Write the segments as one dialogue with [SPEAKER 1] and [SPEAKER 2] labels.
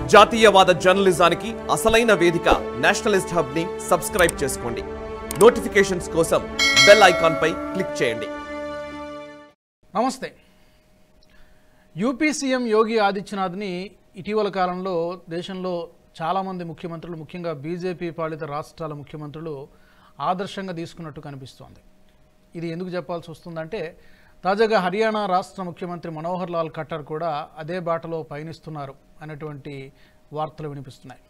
[SPEAKER 1] జాతీయవాద జర్నలిజానికి అసలైన వేదిక నేషనలిస్ట్ హబ్ ని సబ్స్క్రైబ్ చేసుకోండి నోటిఫికేషన్స్ కోసం బెల్ ఐకాన్ పై క్లిక్ చేయండి
[SPEAKER 2] నమస్తే యూపీ సీఎం యోగి ఆదిత్యనాథ్ని ఇటీవల కాలంలో దేశంలో చాలామంది ముఖ్యమంత్రులు ముఖ్యంగా బీజేపీ పాలిత రాష్ట్రాల ముఖ్యమంత్రులు ఆదర్శంగా తీసుకున్నట్టు కనిపిస్తోంది ఇది ఎందుకు చెప్పాల్సి వస్తుందంటే తాజాగా హర్యానా రాష్ట్ర ముఖ్యమంత్రి మనోహర్ లాల్ ఖట్టర్ కూడా అదే బాటలో పయనిస్తున్నారు అనేటువంటి వార్తలు వినిపిస్తున్నాయి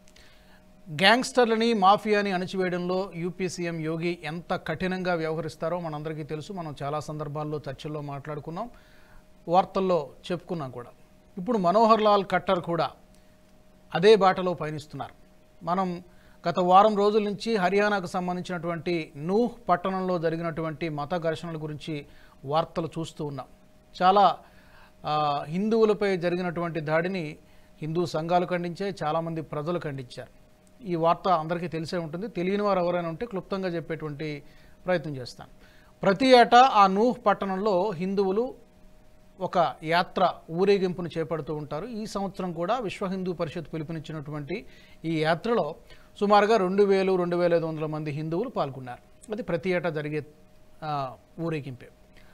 [SPEAKER 2] గ్యాంగ్స్టర్లని మాఫియాని అణిచివేయడంలో యూపీ సీఎం యోగి ఎంత కఠినంగా వ్యవహరిస్తారో మనందరికీ తెలుసు మనం చాలా సందర్భాల్లో చర్చల్లో మాట్లాడుకున్నాం వార్తల్లో చెప్పుకున్నాం కూడా ఇప్పుడు మనోహర్ లాల్ ఖట్టర్ కూడా అదే బాటలో పయనిస్తున్నారు మనం గత వారం రోజుల నుంచి హర్యానాకు సంబంధించినటువంటి నూహ్ పట్టణంలో జరిగినటువంటి మత ఘర్షణల గురించి వార్తలు చూస్తూ ఉన్నాం చాలా ఆ, హిందువులపై జరిగినటువంటి దాడిని హిందూ సంఘాలు ఖండించాయి చాలామంది ప్రజలు ఖండించారు ఈ వార్త అందరికీ తెలిసే ఉంటుంది తెలియని వారు ఎవరైనా ఉంటే క్లుప్తంగా చెప్పేటువంటి ప్రయత్నం చేస్తాను ప్రతి ఏటా ఆ నూహ్ పట్టణంలో హిందువులు ఒక యాత్ర ఊరేగింపును చేపడుతూ ఉంటారు ఈ సంవత్సరం కూడా విశ్వ హిందూ పరిషత్ పిలుపునిచ్చినటువంటి ఈ యాత్రలో సుమారుగా రెండు వేలు రెండు వేల ఐదు వందల మంది హిందువులు పాల్గొన్నారు అది ప్రతి ఏటా జరిగే ఆ, ఊరేగింపే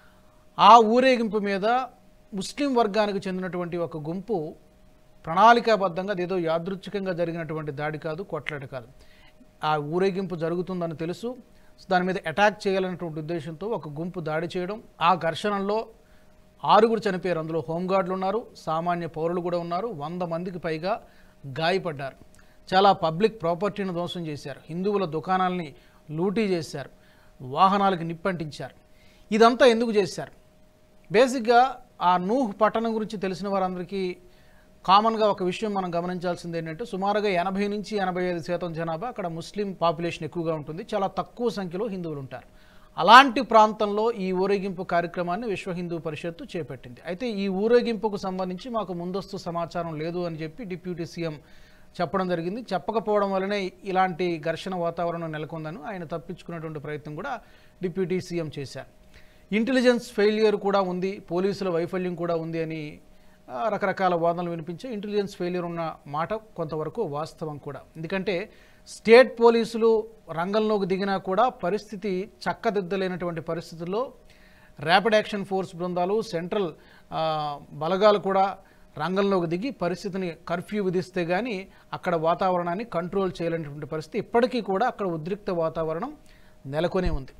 [SPEAKER 2] ఆ ఊరేగింపు మీద ముస్లిం వర్గానికి చెందినటువంటి ఒక గుంపు ప్రణాళికాబద్ధంగా అదేదో యాదృచ్ఛికంగా జరిగినటువంటి దాడి కాదు కొట్లాట కాదు ఆ ఊరేగింపు జరుగుతుందని తెలుసు దాని మీద అటాక్ చేయాలనేటువంటి ఉద్దేశంతో ఒక గుంపు దాడి చేయడం ఆ ఘర్షణలో ఆరుగురు చనిపోయారు అందులో హోంగార్డులు ఉన్నారు సామాన్య పౌరులు కూడా ఉన్నారు వంద మందికి పైగా గాయపడ్డారు చాలా పబ్లిక్ ప్రాపర్టీని ధ్వంసం చేశారు హిందువుల దుకాణాలని లూటీ చేశారు వాహనాలకు నిప్పంటించారు ఇదంతా ఎందుకు చేశారు బేసిక్గా ఆ నూహ్ పట్టణం గురించి తెలిసిన వారందరికీ కామన్గా ఒక విషయం మనం గమనించాల్సింది ఏంటంటే సుమారుగా ఎనభై నుంచి ఎనభై ఐదు శాతం జనాభా అక్కడ ముస్లిం పాపులేషన్ ఎక్కువగా ఉంటుంది చాలా తక్కువ సంఖ్యలో హిందువులు ఉంటారు అలాంటి ప్రాంతంలో ఈ ఊరేగింపు కార్యక్రమాన్ని విశ్వ హిందూ పరిషత్తు చేపట్టింది అయితే ఈ ఊరేగింపుకు సంబంధించి మాకు ముందస్తు సమాచారం లేదు అని చెప్పి డిప్యూటీ సీఎం చెప్పడం జరిగింది చెప్పకపోవడం వల్లనే ఇలాంటి ఘర్షణ వాతావరణం నెలకొందని ఆయన తప్పించుకునేటువంటి ప్రయత్నం కూడా డిప్యూటీ సీఎం చేశారు ఇంటెలిజెన్స్ ఫెయిలియర్ కూడా ఉంది పోలీసుల వైఫల్యం కూడా ఉంది అని ఆ, రకరకాల వాదనలు వినిపించే ఇంటెలిజెన్స్ ఫెయిలియర్ ఉన్న మాట కొంతవరకు వాస్తవం కూడా ఎందుకంటే స్టేట్ పోలీసులు రంగంలోకి దిగినా కూడా పరిస్థితి చక్కదిద్దలేనటువంటి పరిస్థితుల్లో ర్యాపిడ్ యాక్షన్ ఫోర్స్ బృందాలు సెంట్రల్ ఆ, బలగాలు కూడా రంగంలోకి దిగి పరిస్థితిని కర్ఫ్యూ విధిస్తే కానీ అక్కడ వాతావరణాన్ని కంట్రోల్ చేయలేనటువంటి పరిస్థితి ఇప్పటికీ కూడా అక్కడ ఉద్రిక్త వాతావరణం నెలకొనే ఉంది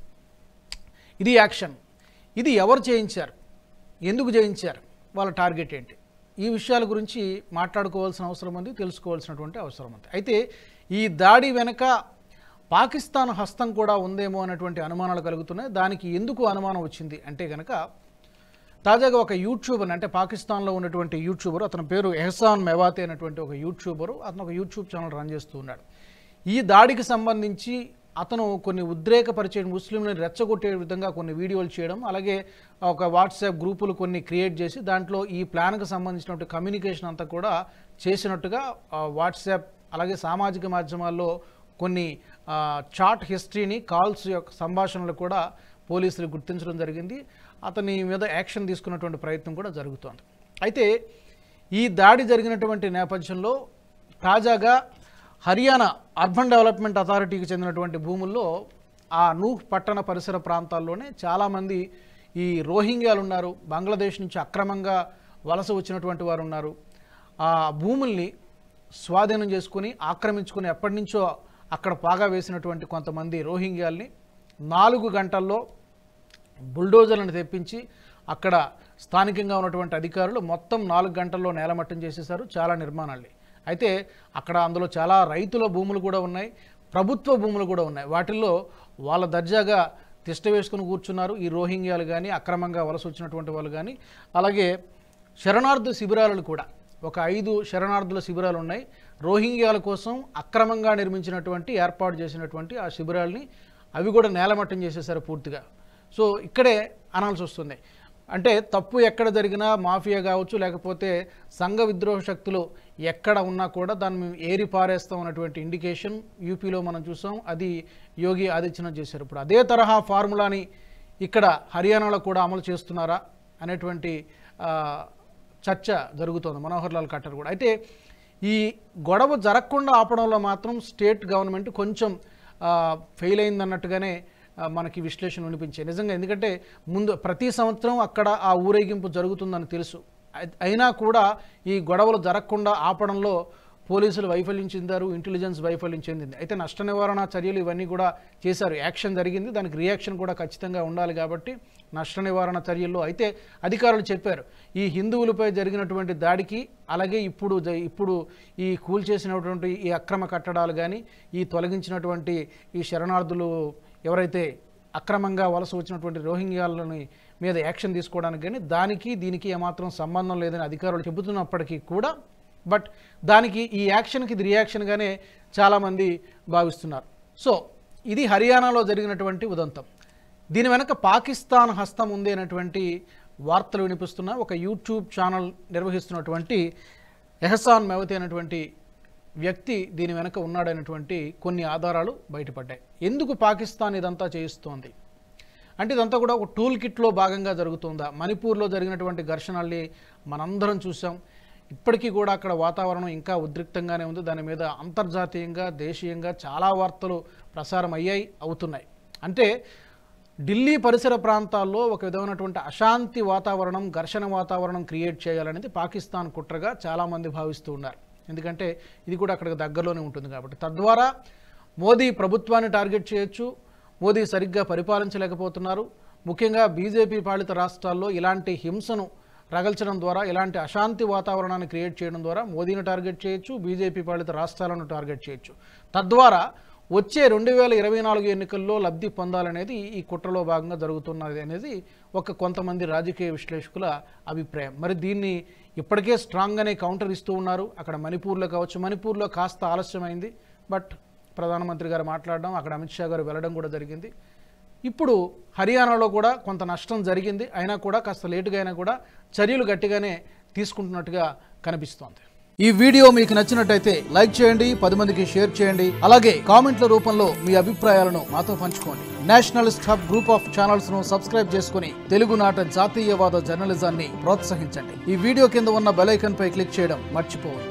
[SPEAKER 2] ఇది యాక్షన్ ఇది ఎవరు చేయించారు ఎందుకు చేయించారు వాళ్ళ టార్గెట్ ఏంటి ఈ విషయాల గురించి మాట్లాడుకోవాల్సిన అవసరం ఉంది తెలుసుకోవాల్సినటువంటి అవసరం ఉంది అయితే ఈ దాడి వెనుక పాకిస్తాన్ హస్తం కూడా ఉందేమో అనేటువంటి అనుమానాలు కలుగుతున్నాయి దానికి ఎందుకు అనుమానం వచ్చింది అంటే కనుక తాజాగా ఒక యూట్యూబర్ అంటే పాకిస్తాన్లో ఉన్నటువంటి యూట్యూబర్ అతని పేరు ఎహసాన్ మెవాతే అనేటువంటి ఒక యూట్యూబరు అతను ఒక యూట్యూబ్ ఛానల్ రన్ చేస్తూ ఉన్నాడు ఈ దాడికి సంబంధించి అతను కొన్ని ఉద్రేకపరిచే ముస్లింలను రెచ్చగొట్టే విధంగా కొన్ని వీడియోలు చేయడం అలాగే ఒక వాట్సాప్ గ్రూపులు కొన్ని క్రియేట్ చేసి దాంట్లో ఈ ప్లాన్కి సంబంధించినటువంటి కమ్యూనికేషన్ అంతా కూడా చేసినట్టుగా ఆ, వాట్సాప్ అలాగే సామాజిక మాధ్యమాల్లో కొన్ని ఆ, చాట్ హిస్టరీని కాల్స్ యొక్క సంభాషణలు కూడా పోలీసులు గుర్తించడం జరిగింది అతని మీద యాక్షన్ తీసుకున్నటువంటి ప్రయత్నం కూడా జరుగుతోంది అయితే ఈ దాడి జరిగినటువంటి నేపథ్యంలో తాజాగా హర్యానా అర్బన్ డెవలప్మెంట్ అథారిటీకి చెందినటువంటి భూముల్లో ఆ నూహ్ పట్టణ పరిసర ప్రాంతాల్లోనే చాలామంది ఈ రోహింగ్యాలు ఉన్నారు బంగ్లాదేశ్ నుంచి అక్రమంగా వలస వచ్చినటువంటి వారు ఉన్నారు ఆ భూముల్ని స్వాధీనం చేసుకుని ఆక్రమించుకుని ఎప్పటి నుంచో అక్కడ పాగా వేసినటువంటి కొంతమంది రోహింగ్యాల్ని నాలుగు గంటల్లో బుల్డోజర్లను తెప్పించి అక్కడ స్థానికంగా ఉన్నటువంటి అధికారులు మొత్తం నాలుగు గంటల్లో నేలమట్టం చేసేశారు చాలా నిర్మాణాల్ని అయితే అక్కడ అందులో చాలా రైతుల భూములు కూడా ఉన్నాయి ప్రభుత్వ భూములు కూడా ఉన్నాయి వాటిల్లో వాళ్ళ దర్జాగా తిష్ట వేసుకుని కూర్చున్నారు ఈ రోహింగ్యాలు కానీ అక్రమంగా వలస వచ్చినటువంటి వాళ్ళు కానీ అలాగే శరణార్థి శిబిరాలు కూడా ఒక ఐదు శరణార్థుల శిబిరాలు ఉన్నాయి రోహింగ్యాల కోసం అక్రమంగా నిర్మించినటువంటి ఏర్పాటు చేసినటువంటి ఆ శిబిరాల్ని అవి కూడా నేలమట్టం చేసేసారు పూర్తిగా సో ఇక్కడే అనాల్సి వస్తుంది అంటే తప్పు ఎక్కడ జరిగినా మాఫియా కావచ్చు లేకపోతే సంఘ విద్రోహ శక్తులు ఎక్కడ ఉన్నా కూడా దాన్ని మేము ఏరి పారేస్తాం అన్నటువంటి ఇండికేషన్ యూపీలో మనం చూసాం అది యోగి ఆదిత్యనాథ్ చేశారు ఇప్పుడు అదే తరహా ఫార్ములాని ఇక్కడ హర్యానాలో కూడా అమలు చేస్తున్నారా అనేటువంటి ఆ, చర్చ జరుగుతోంది మనోహర్ లాల్ ఖట్టర్ కూడా అయితే ఈ గొడవ జరగకుండా ఆపడంలో మాత్రం స్టేట్ గవర్నమెంట్ కొంచెం ఆ, ఫెయిల్ అయిందన్నట్టుగానే ఆ, మనకి విశ్లేషణ వినిపించాయి నిజంగా ఎందుకంటే ముందు ప్రతి సంవత్సరం అక్కడ ఆ ఊరేగింపు జరుగుతుందని తెలుసు అయి- అయినా కూడా ఈ గొడవలు జరగకుండా ఆపడంలో పోలీసులు వైఫల్యం చెందారు ఇంటెలిజెన్స్ వైఫల్యం చెందింది అయితే నష్ట నివారణ చర్యలు ఇవన్నీ కూడా చేశారు యాక్షన్ జరిగింది దానికి రియాక్షన్ కూడా ఖచ్చితంగా ఉండాలి కాబట్టి నష్ట నివారణ చర్యల్లో అయితే అధికారులు చెప్పారు ఈ హిందువులపై జరిగినటువంటి దాడికి అలాగే ఇప్పుడు జ- ఇప్పుడు ఈ కూల్ చేసినటువంటి ఈ అక్రమ కట్టడాలు కానీ ఈ తొలగించినటువంటి ఈ శరణార్థులు ఎవరైతే అక్రమంగా వలస వచ్చినటువంటి రోహింగ్యాలని మీద యాక్షన్ తీసుకోవడానికి కానీ దానికి దీనికి ఏమాత్రం సంబంధం లేదని అధికారులు చెబుతున్నప్పటికీ కూడా బట్ దానికి ఈ యాక్షన్కి ఇది రియాక్షన్గానే చాలామంది భావిస్తున్నారు సో ఇది హర్యానాలో జరిగినటువంటి ఉదంతం దీని వెనక పాకిస్తాన్ హస్తం ఉంది అనేటువంటి వార్తలు వినిపిస్తున్న ఒక యూట్యూబ్ ఛానల్ నిర్వహిస్తున్నటువంటి ఎహసాన్ మెవతి అనేటువంటి వ్యక్తి దీని వెనక ఉన్నాడనేటువంటి కొన్ని ఆధారాలు బయటపడ్డాయి ఎందుకు పాకిస్తాన్ ఇదంతా చేయిస్తోంది అంటే ఇదంతా కూడా ఒక టూల్ కిట్లో భాగంగా జరుగుతుందా మణిపూర్లో జరిగినటువంటి ఘర్షణల్ని మనందరం చూసాం ఇప్పటికీ కూడా అక్కడ వాతావరణం ఇంకా ఉద్రిక్తంగానే ఉంది దాని మీద అంతర్జాతీయంగా దేశీయంగా చాలా వార్తలు ప్రసారం అయ్యాయి అవుతున్నాయి అంటే ఢిల్లీ పరిసర ప్రాంతాల్లో ఒక విధమైనటువంటి అశాంతి వాతావరణం ఘర్షణ వాతావరణం క్రియేట్ చేయాలనేది పాకిస్తాన్ కుట్రగా చాలామంది భావిస్తూ ఉన్నారు ఎందుకంటే ఇది కూడా అక్కడికి దగ్గరలోనే ఉంటుంది కాబట్టి తద్వారా మోదీ ప్రభుత్వాన్ని టార్గెట్ చేయొచ్చు మోదీ సరిగ్గా పరిపాలించలేకపోతున్నారు ముఖ్యంగా బీజేపీ పాలిత రాష్ట్రాల్లో ఇలాంటి హింసను రగల్చడం ద్వారా ఇలాంటి అశాంతి వాతావరణాన్ని క్రియేట్ చేయడం ద్వారా మోదీని టార్గెట్ చేయొచ్చు బీజేపీ పాలిత రాష్ట్రాలను టార్గెట్ చేయొచ్చు తద్వారా వచ్చే రెండు వేల ఇరవై నాలుగు ఎన్నికల్లో లబ్ధి పొందాలనేది ఈ కుట్రలో భాగంగా జరుగుతున్నది అనేది ఒక కొంతమంది రాజకీయ విశ్లేషకుల అభిప్రాయం మరి దీన్ని ఇప్పటికే స్ట్రాంగ్గానే కౌంటర్ ఇస్తూ ఉన్నారు అక్కడ మణిపూర్లో కావచ్చు మణిపూర్లో కాస్త ఆలస్యమైంది బట్ ప్రధానమంత్రి గారు మాట్లాడడం అక్కడ అమిత్ షా గారు వెళ్ళడం కూడా జరిగింది ఇప్పుడు హర్యానాలో కూడా కొంత నష్టం జరిగింది అయినా కూడా కాస్త లేటుగా అయినా కూడా చర్యలు గట్టిగానే తీసుకుంటున్నట్టుగా కనిపిస్తోంది ఈ వీడియో మీకు నచ్చినట్టయితే లైక్ చేయండి పది మందికి షేర్ చేయండి అలాగే కామెంట్ల రూపంలో మీ అభిప్రాయాలను మాతో పంచుకోండి nationalist hub group of channels ను సబ్స్క్రైబ్ చేసుకుని తెలుగునాట జాతీయవాద జర్నలిజాన్ని ప్రోత్సహించండి ఈ వీడియో కింద ఉన్న బెల్ ఐకాన్ పై క్లిక్ చేయడం మర్చిపోవద్దు